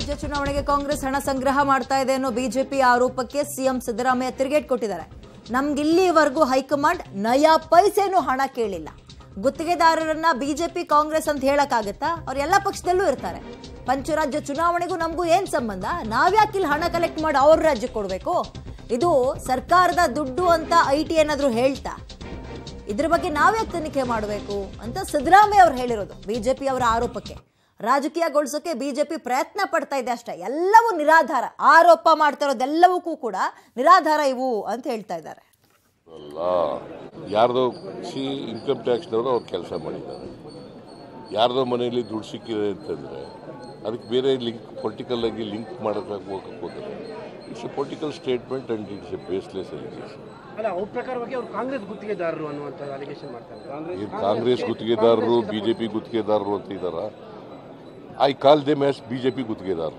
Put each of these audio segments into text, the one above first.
ರಾಜ್ಯ ಚುನಾವಣೆಗೆ ಕಾಂಗ್ರೆಸ್ ಹಣ ಸಂಗ್ರಹ ಮಾಡ್ತಾ ಇದೆ ಅನ್ನೋ ಬಿಜೆಪಿ ಆರೋಪಕ್ಕೆ ಸಿಎಂ ಸಿದ್ದರಾಮಯ್ಯ ತಿರುಗೇಟ್ ಕೊಟ್ಟಿದ್ದಾರೆ ನಮ್ಗೆ ಇಲ್ಲಿವರೆಗೂ ಹೈಕಮಾಂಡ್ ನಯಾ ಪೈಸೆನೂ ಹಣ ಕೇಳಿಲ್ಲ ಗುತ್ತಿಗೆದಾರರನ್ನ ಬಿಜೆಪಿ ಕಾಂಗ್ರೆಸ್ ಅಂತ ಹೇಳಕ್ಕಾಗತ್ತಾ ಅವ್ರು ಎಲ್ಲ ಪಕ್ಷದಲ್ಲೂ ಇರ್ತಾರೆ ಪಂಚರಾಜ್ಯ ಚುನಾವಣೆಗೂ ನಮಗೂ ಏನ್ ಸಂಬಂಧ ನಾವ್ಯಾಕೆ ಇಲ್ಲಿ ಹಣ ಕಲೆಕ್ಟ್ ಮಾಡಿ ಅವ್ರ ರಾಜ್ಯಕ್ಕೆ ಕೊಡಬೇಕು ಇದು ಸರ್ಕಾರದ ದುಡ್ಡು ಅಂತ ಐ ಟಿ ಏನಾದರೂ ಹೇಳ್ತಾ ಇದ್ರ ಬಗ್ಗೆ ನಾವ್ಯಾಕೆ ತನಿಖೆ ಮಾಡಬೇಕು ಅಂತ ಸಿದ್ದರಾಮಯ್ಯ ಅವ್ರು ಹೇಳಿರೋದು ಬಿಜೆಪಿ ಅವರ ಆರೋಪಕ್ಕೆ ರಾಜಕೀಯಗೊಳಿಸೋಕೆ ಬಿಜೆಪಿ ಪ್ರಯತ್ನ ಪಡ್ತಾ ಇದೆ ಅಷ್ಟೇ ಎಲ್ಲವೂ ನಿರಾಧಾರ ಆರೋಪ ಮಾಡ್ತಾ ಇರೋದೆಲ್ಲವಕ್ಕೂ ಕೂಡ ನಿರಾಧಾರ ಇವು ಅಂತ ಹೇಳ್ತಾ ಇದ್ದಾರೆ ಅಲ್ಲ ಯಾರ್ದೋ ಸಿ ಇನ್ಕಮ್ ಟ್ಯಾಕ್ಸ್ನವರು ಅವ್ರು ಕೆಲಸ ಮಾಡಿದ್ದಾರೆ ಯಾರ್ದೋ ಮನೆಯಲ್ಲಿ ದುಡ್ಡು ಸಿಕ್ಕಿದೆ ಅಂತಂದರೆ ಅದಕ್ಕೆ ಬೇರೆ ಲಿಂಕ್ ಪೊಲಿಟಿಕಲ್ ಆಗಿ ಲಿಂಕ್ ಮಾಡೋಕ್ಕೆ ಹೋಗಕ್ಕೆ ಹೋದರೆ it's a political statement and it's a baseless allegation ಅಲ್ಲ ಅವ್ರ ಪ್ರಕಾರವಾಗಿ ಅವ್ರು ಕಾಂಗ್ರೆಸ್ ಗುತ್ತಿಗೆದಾರರು ಅನ್ನುವಂಥ ಅಲಿಗೇಷನ್ ಮಾಡ್ತಾರೆ ಏನು ಕಾಂಗ್ರೆಸ್ ಗುತ್ತಿಗೆದಾರರು ಬಿ ಜೆ ಪಿ ಗುತ್ತಿಗೆದಾರರು ಅಂತ ಇದ್ದಾರ I call them as B J P ಗುತ್ತಿಗೆದಾರರು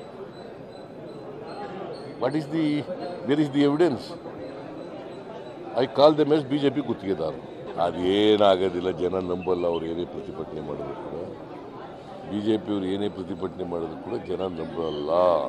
what is the there is the evidence I call them as B J P ಗುತ್ತಿಗೆದಾರರು ಅದೇನಾಗೋದಿಲ್ಲ ಜನ ನಂಬಲ್ಲ ಅವ್ರು ಏನೇ ಪ್ರತಿಭಟನೆ ಮಾಡಿದ್ರು ಕೂಡ ಬಿ ಜೆ ಪಿಯವ್ರು ಏನೇ ಪ್ರತಿಭಟನೆ ಮಾಡಿದ್ರು ಕೂಡ ಜನ ನಂಬಲ್ಲ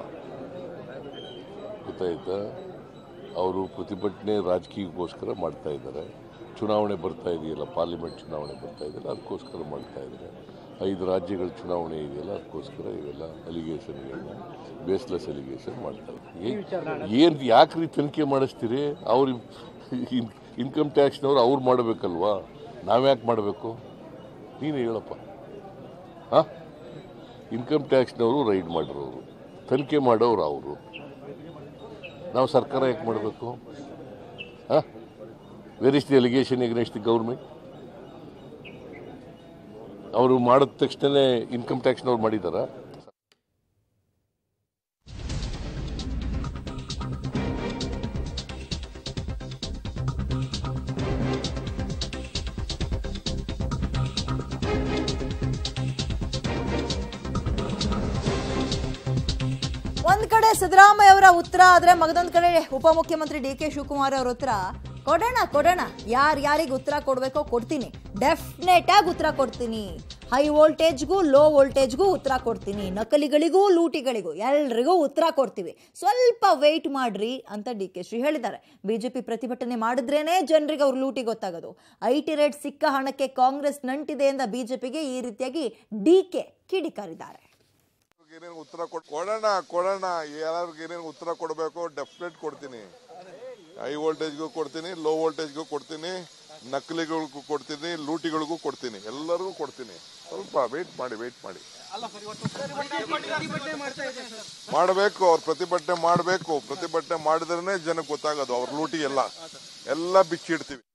ಗೊತ್ತಾಯ್ತಾ ಅವರು ಪ್ರತಿಭಟನೆ ರಾಜಕೀಯಕ್ಕೋಸ್ಕರ ಮಾಡ್ತಾ ಇದ್ದಾರೆ ಚುನಾವಣೆ ಬರ್ತಾ ಇದೆಯಲ್ಲ ಪಾರ್ಲಿಮೆಂಟ್ ಚುನಾವಣೆ ಬರ್ತಾ ಇದೆಯಲ್ಲ ಅದಕ್ಕೋಸ್ಕರ ಮಾಡ್ತಾ ಇದ್ದಾರೆ ಐದು ರಾಜ್ಯಗಳ ಚುನಾವಣೆ ಇದೆಯಲ್ಲ ಅದಕ್ಕೋಸ್ಕರ ಇವೆಲ್ಲ ಅಲಿಗೇಷನ್ಗಳನ್ನ ಬೇಸ್ಲೆಸ್ ಅಲಿಗೇಷನ್ ಮಾಡ್ತಾ ಇದ್ದಾರೆ ಏನು ಯಾಕ್ರಿ ತನಿಖೆ ಮಾಡಿಸ್ತೀರಿ ಅವ್ರು ಇನ್ಕಮ್ ಟ್ಯಾಕ್ಸ್ನವ್ರು ಅವ್ರು ಮಾಡಬೇಕಲ್ವಾ ನಾವ್ಯಾಕೆ ಮಾಡಬೇಕು ನೀನು ಹೇಳಪ್ಪ ಹಾಂ ಇನ್ಕಮ್ ಟ್ಯಾಕ್ಸ್ನವರು ರೈಡ್ ಮಾಡಿರೋರು ತನಿಖೆ ಮಾಡೋರು ಅವರು ನಾವು ಸರ್ಕಾರ ಯಾಕೆ ಮಾಡಬೇಕು ಹಾಂ where is the allegation against the government ಅವರು ಮಾಡಿದ ತಕ್ಷಣನೇ ಇನ್ಕಮ್ ಟ್ಯಾಕ್ಸ್ನವ್ರು ಮಾಡಿದಾರಾ ಒಂದ್ ಕಡೆ ಸಿದ್ದರಾಮಯ್ಯ ಅವರ ಉತ್ತರ ಆದ್ರೆ ಮಗದೊಂದ್ ಕಡೆ ಉಪಮುಖ್ಯಮಂತ್ರಿ ಡಿ ಕೆ ಶಿವಕುಮಾರ್ ಅವರ ಉತ್ತರ ಕೊಡೋಣ ಕೊಡೋಣ ಯಾರ್ ಯಾರಿಗೆ ಉತ್ತರ ಕೊಡ್ಬೇಕೋ ಕೊಡ್ತೀನಿ ಡೆಫಿನೆಟ್ ಆಗಿ ಉತ್ತರ ಕೊಡ್ತೀನಿ ಹೈ ವೋಲ್ಟೇಜ್ಗೂ ಲೋ ವೋಲ್ಟೇಜ್ಗೂ ಉತ್ತರ ಕೊಡ್ತೀನಿ ನಕಲಿಗಳಿಗೂ ಲೂಟಿಗಳಿಗೂ ಎಲ್ರಿಗೂ ಉತ್ತರ ಕೊಡ್ತೀವಿ ಸ್ವಲ್ಪ ವೆಯ್ಟ್ ಮಾಡ್ರಿ ಅಂತ ಡಿ ಕೆ ಶ್ರೀ ಹೇಳಿದ್ದಾರೆ ಬಿಜೆಪಿ ಪ್ರತಿಭಟನೆ ಮಾಡಿದ್ರೇನೆ ಜನರಿಗೆ ಅವ್ರ ಲೂಟಿ ಗೊತ್ತಾಗೋದು ಐ ಟಿ ರೇಟ್ ಸಿಕ್ಕ ಹಣಕ್ಕೆ ಕಾಂಗ್ರೆಸ್ ನಂಟಿದೆ ಎಂದ ಬಿಜೆಪಿಗೆ ಈ ರೀತಿಯಾಗಿ ಡಿ ಕೆ ಕಿಡಿಕಾರಿದ್ದಾರೆ ಏನೇನು ಉತ್ತರ ಕೊಡ್ ಕೊಡೋಣ ಕೊಡೋಣ ಯಾರಿಗೆ ಏನೇನು ಉತ್ತರ ಕೊಡಬೇಕು ಡೆಫಿನೆಟ್ ಕೊಡ್ತೀನಿ ಹೈ ವೋಲ್ಟೇಜ್ಗೂ ಕೊಡ್ತೀನಿ ಲೋ ವೋಲ್ಟೇಜ್ಗೂ ಕೊಡ್ತೀನಿ ನಕಲಿಗಳಿಗೂ ಕೊಡ್ತೀನಿ ಲೂಟಿಗಳಿಗೂ ಕೊಡ್ತೀನಿ ಎಲ್ಲರಿಗೂ ಕೊಡ್ತೀನಿ ಸ್ವಲ್ಪ ವೇಟ್ ಮಾಡಿ ವೇಟ್ ಮಾಡಿ ಮಾಡಬೇಕು ಅವ್ರು ಪ್ರತಿಭಟನೆ ಮಾಡಬೇಕು ಪ್ರತಿಭಟನೆ ಮಾಡಿದ್ರೇ ಜನಕ್ಕೆ ಗೊತ್ತಾಗೋದು ಅವ್ರ ಲೂಟಿ ಎಲ್ಲ ಎಲ್ಲ ಬಿಚ್ಚಿಡ್ತೀವಿ